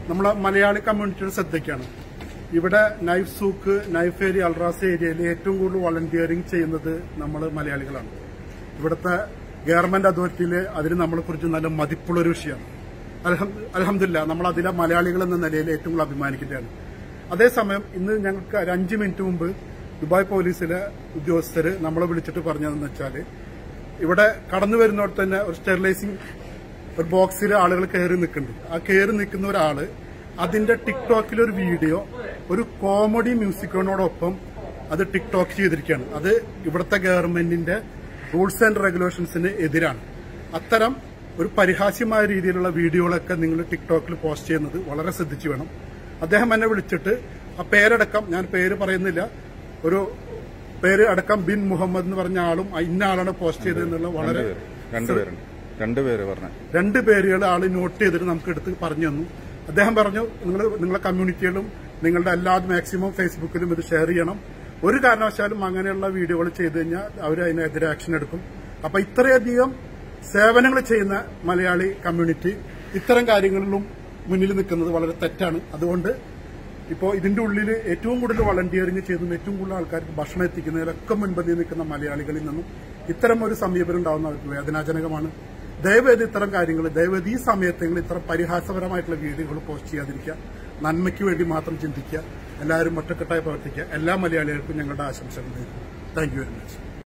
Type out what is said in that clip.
നമ്മളെ മലയാളി കമ്മ്യൂണിറ്റിയുടെ ശ്രദ്ധയ്ക്കാണ് ഇവിടെ Naif souq Naif area Al Ras ഏരിയയിൽ ഏറ്റവും കൂടുതൽ വളണ്ടിയറിംഗ് ചെയ്യുന്നത് നമ്മൾ മലയാളികളാണ് ഇവിടുത്തെ ഗവൺമെന്റ് അതോറിറ്റിയിൽ അതിന് നമ്മളെ കുറിച്ച് നല്ല മതിപ്പുള്ളൊരു വിഷയമാണ് അലഹമില്ല നമ്മൾ അതിലെ മലയാളികൾ എന്ന നിലയിൽ ഏറ്റവും കൂടുതൽ അഭിമാനിക്കുകയാണ് അതേസമയം ഇന്ന് ഞങ്ങൾക്ക് ഒരു അഞ്ച് മിനിറ്റ് മുമ്പ് ദുബായ് പോലീസിലെ ഉദ്യോഗസ്ഥർ നമ്മളെ വിളിച്ചിട്ട് പറഞ്ഞതെന്ന് വെച്ചാൽ ഇവിടെ കടന്നു വരുന്നിടത്ത് തന്നെ ഒരു സ്റ്റെറിലൈസിംഗ് ഒരു ബോക്സിൽ ആളുകൾ കയറി നിൽക്കുന്നുണ്ട് ആ കയറി നിൽക്കുന്ന ഒരാള് അതിന്റെ ടിക്ടോക്കിൽ ഒരു വീഡിയോ ഒരു കോമഡി മ്യൂസിക്കിനോടൊപ്പം അത് ടിക്ടോക്ക് ചെയ്തിരിക്കുകയാണ് അത് ഇവിടുത്തെ ഗവൺമെന്റിന്റെ റൂൾസ് ആൻഡ് റെഗുലേഷൻസിന് എതിരാണ് അത്തരം ഒരു പരിഹാസ്യമായ രീതിയിലുള്ള വീഡിയോകളൊക്കെ നിങ്ങൾ ടിക്ടോക്കിൽ പോസ്റ്റ് ചെയ്യുന്നത് വളരെ ശ്രദ്ധിച്ചു വേണം അദ്ദേഹം എന്നെ വിളിച്ചിട്ട് ആ പേരടക്കം ഞാൻ പേര് പറയുന്നില്ല ഒരു പേര് അടക്കം ബിൻ മുഹമ്മദ് എന്ന് പറഞ്ഞ ആളും ആ ഇന്ന ആളാണ് പോസ്റ്റ് ചെയ്തതെന്നുള്ള വളരെ രണ്ടുപേരുണ്ട് രണ്ടുപേര് പറഞ്ഞ രണ്ട് പേരുകൾ ആള് നോട്ട് ചെയ്തിട്ട് നമുക്ക് എടുത്ത് പറഞ്ഞു തന്നു അദ്ദേഹം പറഞ്ഞു നിങ്ങൾ നിങ്ങളെ കമ്മ്യൂണിറ്റിയിലും നിങ്ങളുടെ എല്ലാ മാക്സിമം ഫേസ്ബുക്കിലും ഇത് ഷെയർ ചെയ്യണം ഒരു കാരണവശാലും അങ്ങനെയുള്ള വീഡിയോകൾ ചെയ്തു കഴിഞ്ഞാൽ അവർ അതിനെതിരെ ആക്ഷൻ എടുക്കും അപ്പൊ ഇത്രയധികം സേവനങ്ങൾ ചെയ്യുന്ന മലയാളി കമ്മ്യൂണിറ്റി ഇത്തരം കാര്യങ്ങളിലും മുന്നിൽ നിൽക്കുന്നത് വളരെ തെറ്റാണ് അതുകൊണ്ട് ഇപ്പോൾ ഇതിന്റെ ഉള്ളിൽ ഏറ്റവും കൂടുതൽ വളണ്ടിയറിംഗ് ചെയ്തും ഏറ്റവും കൂടുതൽ ആൾക്കാർക്ക് ഭക്ഷണം എത്തിക്കുന്നതിലൊക്കെ മുൻപന്തിയിൽ നിൽക്കുന്ന മലയാളികളിൽ നിന്നും ഇത്തരം ഒരു സമീപനം ഉണ്ടാവുന്ന അവർക്ക് വേദനാജനകമാണ് ദയവേത് ഇത്തരം കാര്യങ്ങൾ ദയവേത് ഈ സമയത്തെങ്കിലും ഇത്തരം പരിഹാസപരമായിട്ടുള്ള വീഡിയോകൾ പോസ്റ്റ് ചെയ്യാതിരിക്കുക നന്മയ്ക്ക് വേണ്ടി മാത്രം ചിന്തിക്കുക എല്ലാവരും ഒറ്റക്കെട്ടായി പ്രവർത്തിക്കുക എല്ലാ മലയാളികൾക്കും ഞങ്ങളുടെ ആശംസകൾ നേരുന്നു താങ്ക് യു വെരി മച്ച്